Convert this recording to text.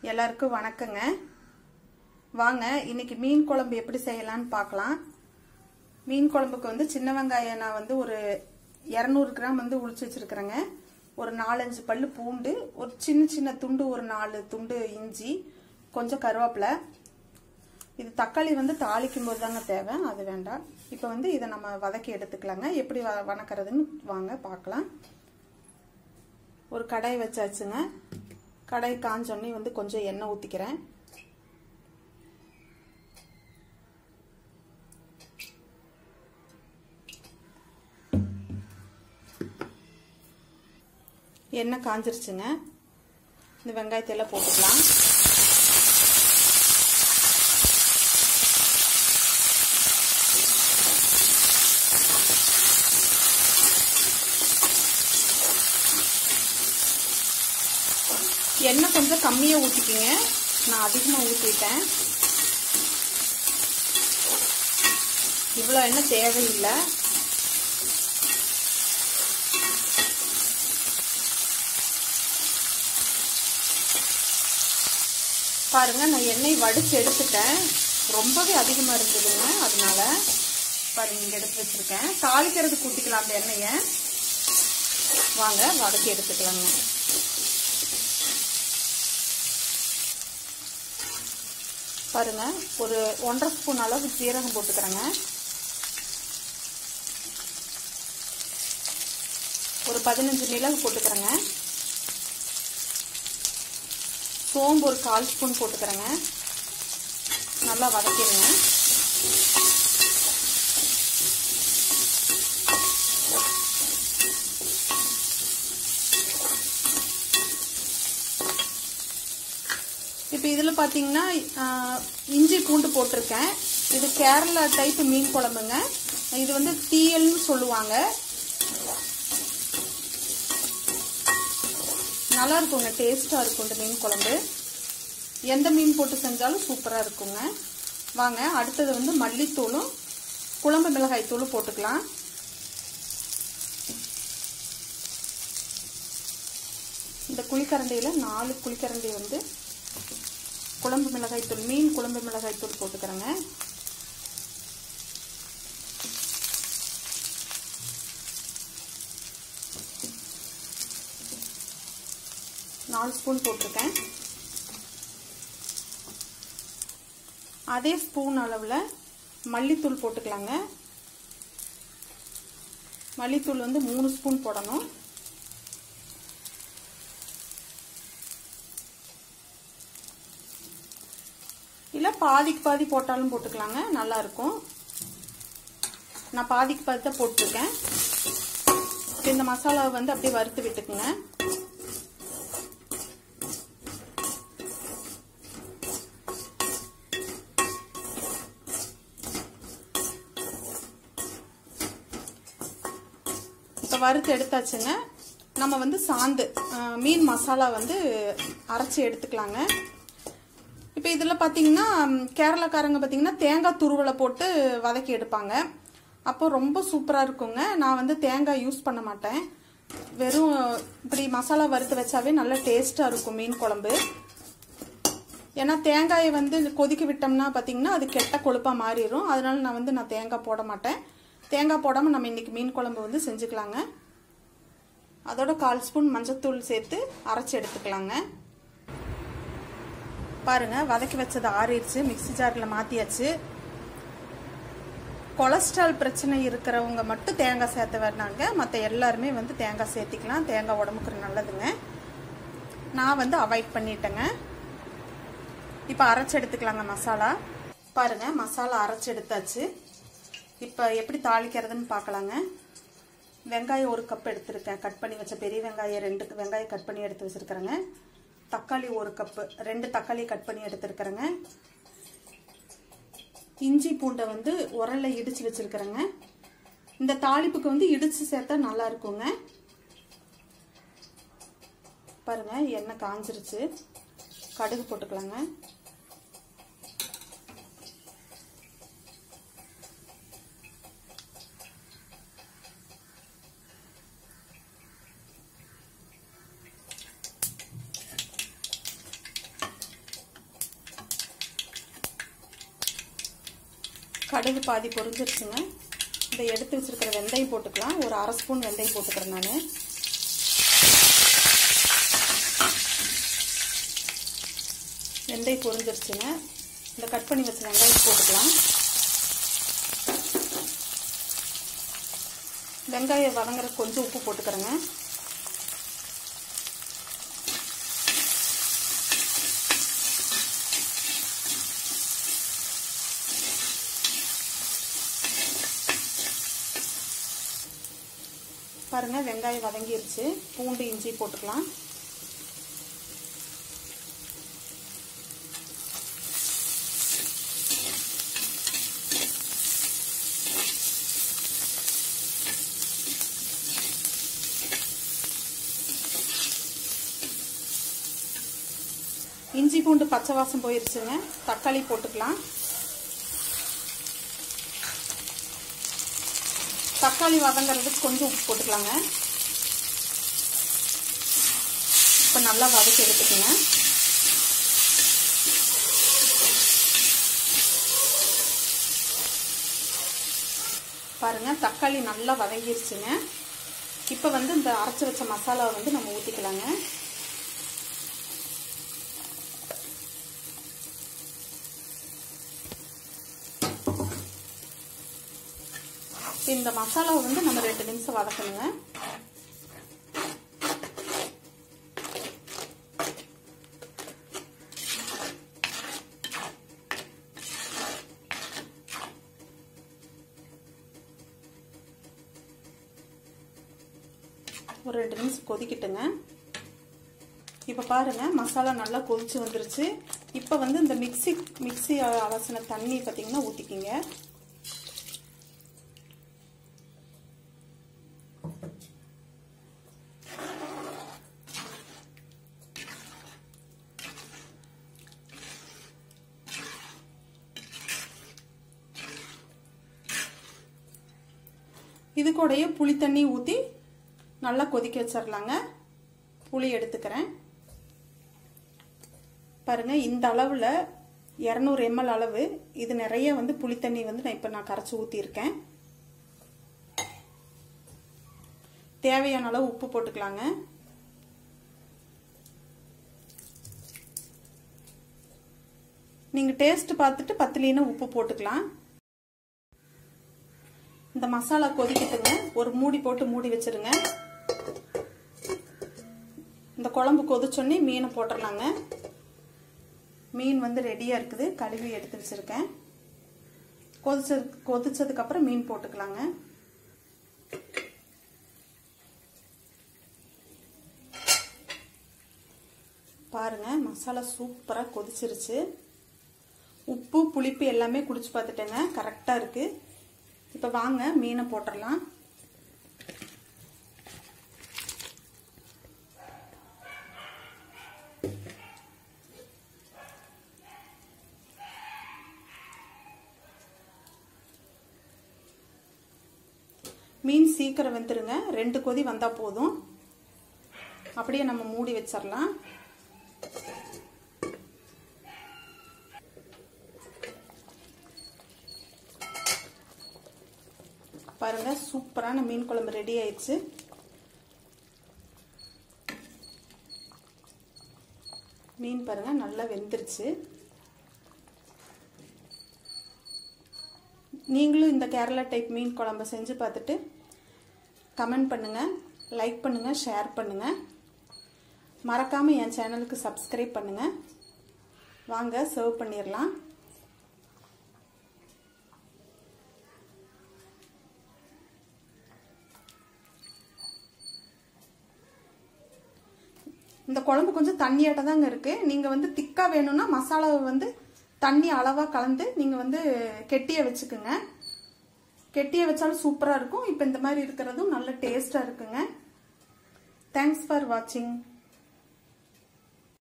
எல்லாருக்கும் வணக்கங்க வாங்க இன்னைக்கு மீன் குழம்பு எப்படி செய்யலாம்னு பார்க்கலாம் மீன் குழம்புக்கு வந்து சின்ன வெங்காயம் நான் வந்து ஒரு இரநூறு கிராம் வந்து உளிச்சு வச்சிருக்கிறேங்க ஒரு நாலஞ்சு பல்லு பூண்டு ஒரு சின்ன சின்ன துண்டு ஒரு நாலு துண்டு இஞ்சி கொஞ்சம் கருவேப்பிலை இது தக்காளி வந்து தாளிக்கும் போது தாங்க தேவை அது வேண்டாம் இப்போ வந்து இதை நம்ம வதக்கி எடுத்துக்கலாங்க எப்படி வ வணக்கிறதுன்னு வாங்க பார்க்கலாம் ஒரு கடாய் வச்சாச்சுங்க கடாய் காஞ்சோடனே வந்து கொஞ்சம் எண்ணெய் ஊற்றிக்கிறேன் எண்ணெய் காஞ்சிருச்சுங்க இந்த வெங்காயத்தையெல்லாம் போட்டுக்கலாம் எண்ணெய் கொஞ்சம் கம்மியாக ஊற்றிக்கிங்க நான் அதிகமாக ஊற்றிட்டேன் இவ்வளோ எண்ணெய் தேவையில்லை பாருங்க நான் எண்ணெய் வடிச்சு எடுத்துட்டேன் ரொம்பவே அதிகமாக இருந்ததுங்க அதனால பாருங்க இங்கே எடுத்து வச்சிருக்கேன் தாளிக்கிறது கூட்டிக்கலாம் அந்த எண்ணெயை வாங்க வதக்கி எடுத்துக்கலாங்க பாருங்க ஒரு ஒன்றரை ஸ்பூன் அளவு சீரகம் போட்டுக்கிறேங்க ஒரு பதினஞ்சு மிளகு போட்டுக்கிறேங்க சோம்பு ஒரு கால் ஸ்பூன் போட்டுக்கிறேங்க நல்லா வதக்கிடுங்க இப்போ இதில் பார்த்தீங்கன்னா இஞ்சி பூண்டு போட்டிருக்கேன் இது கேரளா டைப் மீன் குழம்புங்க இது வந்து தீயல்னு சொல்லுவாங்க நல்லா இருக்குங்க டேஸ்ட்டாக இருக்கும் இந்த மீன் குழம்பு எந்த மீன் போட்டு செஞ்சாலும் சூப்பராக இருக்குங்க வாங்க அடுத்தது வந்து மல்லித்தூளும் குழம்பு மிளகாய் தூளும் போட்டுக்கலாம் இந்த குழிக்கரண்டியில் நாலு குழிக்கரண்டி வந்து குழம்பு மிளகாய் தூள் மீன் குழம்பு மிளகாய் தூள் போட்டுக்கிறேங்க நாலு ஸ்பூன் போட்டிருக்கேன் அதே ஸ்பூன் அளவில் மல்லித்தூள் போட்டுக்கலாங்க மல்லித்தூள் வந்து மூணு ஸ்பூன் போடணும் இல்லை பாதிக்கு பாதி போட்டாலும் போட்டுக்கலாங்க நல்லா இருக்கும் நான் பாதிக்கு பாதி தான் போட்டிருக்கேன் இந்த மசாலாவை வந்து அப்படியே வறுத்து விட்டுக்குங்க இப்போ வறுத்து எடுத்தாச்சுங்க நம்ம வந்து சாந்து மீன் மசாலா வந்து அரைச்சி எடுத்துக்கலாங்க இப்போ இதில் பார்த்தீங்கன்னா கேரளாக்காரங்க பார்த்தீங்கன்னா தேங்காய் துருவலை போட்டு வதக்கி எடுப்பாங்க அப்போ ரொம்ப சூப்பராக இருக்குங்க நான் வந்து தேங்காய் யூஸ் பண்ண மாட்டேன் வெறும் இப்படி மசாலா வறுத்து வச்சாவே நல்ல டேஸ்ட்டாக இருக்கும் மீன் குழம்பு ஏன்னா தேங்காயை வந்து கொதிக்க விட்டோம்னா பார்த்தீங்கன்னா அது கெட்ட கொழுப்பாக மாறிடும் அதனால நான் வந்து நான் தேங்காய் போட மாட்டேன் தேங்காய் போடாமல் நம்ம இன்னைக்கு மீன் குழம்பு வந்து செஞ்சுக்கலாங்க அதோட கால் ஸ்பூன் மஞ்சத்தூள் சேர்த்து அரைச்சி எடுத்துக்கலாங்க பாருங்க வதக்கி வச்சது ஆறிடுச்சு மிக்சி ஜாரில் மாற்றியாச்சு கொலஸ்ட்ரால் பிரச்சனை இருக்கிறவங்க மட்டும் தேங்காய் சேர்த்த வேணாங்க மற்ற எல்லாருமே வந்து தேங்காய் சேர்த்திக்கலாம் தேங்காய் உடம்புக்கு நல்லதுங்க நான் வந்து அவாய்ட் பண்ணிட்டேங்க இப்போ அரைச்சி எடுத்துக்கலாங்க மசாலா பாருங்க மசாலா அரைச்சி எடுத்தாச்சு இப்போ எப்படி தாளிக்கிறதுன்னு பார்க்கலாங்க வெங்காயம் ஒரு கப் எடுத்திருக்கேன் கட் பண்ணி வச்ச பெரிய வெங்காயம் ரெண்டு வெங்காயம் கட் பண்ணி எடுத்து வச்சுருக்கிறேங்க தக்காளி ஒரு கப்பு ரெண்டு தக்காளி கட் பண்ணி எடுத்துருக்கிறேங்க இஞ்சி பூண்டை வந்து உரல்ல இடிச்சு வச்சிருக்கிறேங்க இந்த தாளிப்புக்கு வந்து இடிச்சு சேர்த்தா நல்லா இருக்குங்க பாருங்க எண்ணெய் காஞ்சிருச்சு கடுகு போட்டுக்கலாங்க கடுகு பாதி பொரிஞ்சிருச்சுங்க இந்த எடுத்து வச்சிருக்கிற வெந்தயம் போட்டுக்கலாம் ஒரு அரை ஸ்பூன் வெந்தயம் போட்டுக்கிறேன் நான் வெந்தயம் பொரிஞ்சிருச்சுங்க இந்த கட் பண்ணி வச்ச வெங்காயம் போட்டுக்கலாம் வெங்காயம் வதங்குற கொஞ்சம் உப்பு போட்டுக்கிறேங்க பாருங்க வெங்காயம் வதங்கிருச்சு பூண்டு இஞ்சி போட்டுக்கலாம் இஞ்சி பூண்டு பச்சை வாசம் போயிருச்சுங்க தக்காளி போட்டுக்கலாம் தக்காளி வதங்கிறதுக்கு கொஞ்சம் உப்பு போட்டுக்கலாங்க இப்போ நல்லா வதக்கி எடுத்துக்கோங்க பாருங்க தக்காளி நல்லா வதங்கிருச்சுங்க இப்போ வந்து இந்த அரைச்சி வச்ச மசாலாவை வந்து நம்ம ஊற்றிக்கலாங்க இந்த மசாலாவை வந்து நம்ம ரெண்டு நிமிஷம் வதக்கணுங்க ஒரு ரெண்டு நிமிஷம் கொதிக்கிட்டுங்க இப்போ பாருங்க மசாலா நல்லா கொதிச்சு வந்துருச்சு இப்போ வந்து இந்த மிக்சி மிக்சி அலசின தண்ணி பார்த்தீங்கன்னா ஊற்றிக்கிங்க இது கூடயே புளி தண்ணி ஊற்றி நல்லா கொதிக்க வச்சிடலாங்க புளி எடுத்துக்கிறேன் பாருங்க இந்த அளவில் இரநூறு எம்எல் அளவு இது நிறைய வந்து புளி தண்ணி வந்து நான் இப்போ நான் கரைச்சி ஊற்றிருக்கேன் தேவையான அளவு உப்பு போட்டுக்கலாங்க நீங்கள் டேஸ்ட் பார்த்துட்டு பத்துலின்னு உப்பு போட்டுக்கலாம் இந்த மசாலா கொதிக்கட்டுங்க ஒரு மூடி போட்டு மூடி வச்சிருங்க இந்த குழம்பு கொதிச்சோன்னே மீனை போட்டுடலாங்க மீன் வந்து ரெடியாக இருக்குது கழுவி எடுத்து வச்சுருக்கேன் கொதிச்சது கொதிச்சதுக்கப்புறம் மீன் போட்டுக்கலாங்க பாருங்க மசாலா சூப்பராக கொதிச்சிருச்சு உப்பு புளிப்பு எல்லாமே குடிச்சு பார்த்துட்டேங்க கரெக்டாக இருக்குது இப்போ வாங்க மீனை போட்டுடலாம் மீன் சீக்கிரம் வெந்துருங்க ரெண்டு கொதி வந்தால் போதும் அப்படியே நம்ம மூடி வச்சிடலாம் பாருங்க சூப்பரான மீன் குழம்பு ரெடி ஆயிடுச்சு மீன் பாருங்க நல்லா வெந்துருச்சு நீங்களும் இந்த கேரளா டைப் மீன் குழம்பு செஞ்சு பார்த்துட்டு கமெண்ட் பண்ணுங்கள் லைக் பண்ணுங்கள் ஷேர் பண்ணுங்கள் மறக்காமல் என் சேனலுக்கு சப்ஸ்கிரைப் பண்ணுங்கள் வாங்க சர்வ் பண்ணிடலாம் இந்த குழம்பு கொஞ்சம் தண்ணியாட்ட தாங்க இருக்கு நீங்க வந்து திக்கா வேணும்னா மசாலாவை வந்து தண்ணி அளவா கலந்து நீங்க வந்து கெட்டிய வச்சுக்குங்க கெட்டிய வச்சாலும் சூப்பரா இருக்கும் இப்போ இந்த மாதிரி இருக்கிறதும் நல்ல டேஸ்டா இருக்குங்க தேங்க்ஸ் ஃபார் வாட்சிங்